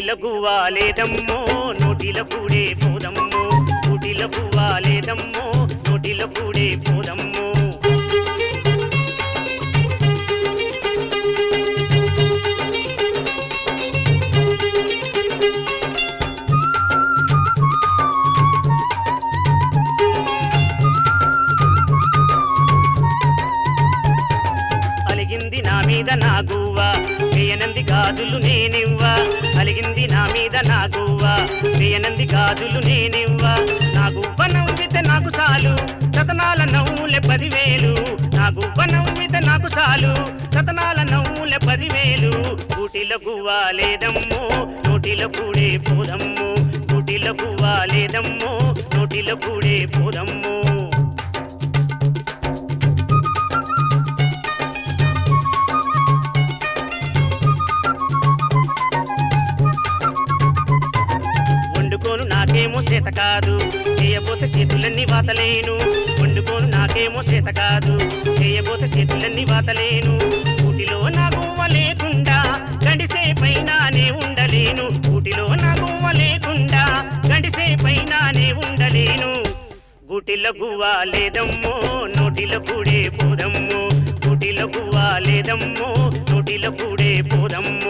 గుటిల గువ్వాలేదమ్మో నోటిల కూడే పోదమ్మో గుటిల గువ్వాలేదమ్మో నోటిల కూడే పోదమ్మో అలిగింది నా మీద నా గువ్వ వేయనంది గాజులు నేనివ్వ అలిగింది నా మీద నా గువ్వ వేయనంది గాజులు నేనివ్వ నా గువ్వ నవ్వితే నాకు చాలు రతనాల నవ్వులే పదివేలు నా గువ్వ నవ్వితే నాకు చాలు రతనాల నవ్వులే పదివేలు కూటిల గువ్వ లేదమ్మో నోటిల కూడే పోదమ్మో కూటిల గువ్వ లేదమ్మో నోటిల కూడే పోదమ్మో వండుకోను నాకేమో చేత కాదు చేయబోతే చేతులన్నీ వాతలేను వండుకోను నాకేమో చేత కాదు చేయబోతే చేతులన్నీ వాతలేను ఊటిలో నా గువ్వ లేకుండా గడిసే పైనానే ఉండలేను ఊటిలో నా గువ్వ లేకుండా గడిసే పైనానే ఉండలేను గుటిల గువ్వ లేదమ్మో నోటిల కూడే పోదమ్మో గుటిల గువ్వ లేదమ్మో నోటిల కూడే పోదమ్మో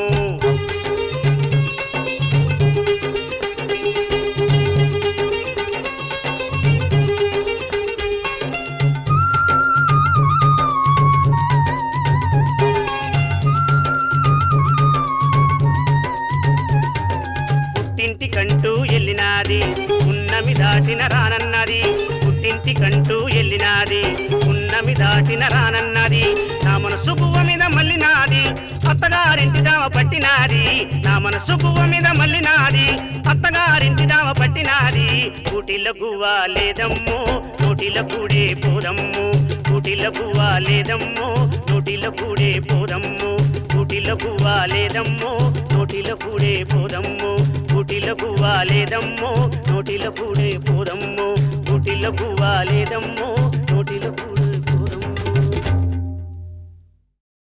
పుట్టింటికంటూ ఎల్లినాది ఉన్నమి దాటిన రానన్నది పుట్టింటికంటూ ఎల్లినాది ఉన్నమి దాటిన రానన్నది నా మనసు గువ్వ మీద మల్లినాది అత్తగారింటి దామ పట్టినాది నా మనసు గువ్వ మీద మల్లినాది అత్తగారింటి దామ పట్టినాది కూటిల గువ్వ లేదమ్మో నోటిల కూడే పోదమ్మో కూటిల గువ్వ లేదమ్మో నోటిల కూడే పోదమ్మో కూటిల గువ్వ లేదమ్మో నోటిల కూడే పోదమ్మో కూటిల గువ్వ లేదమ్మో నోటిల కూడే పోదమ్మో కూటిల గువ్వ లేదమ్మో నోటిల కూడే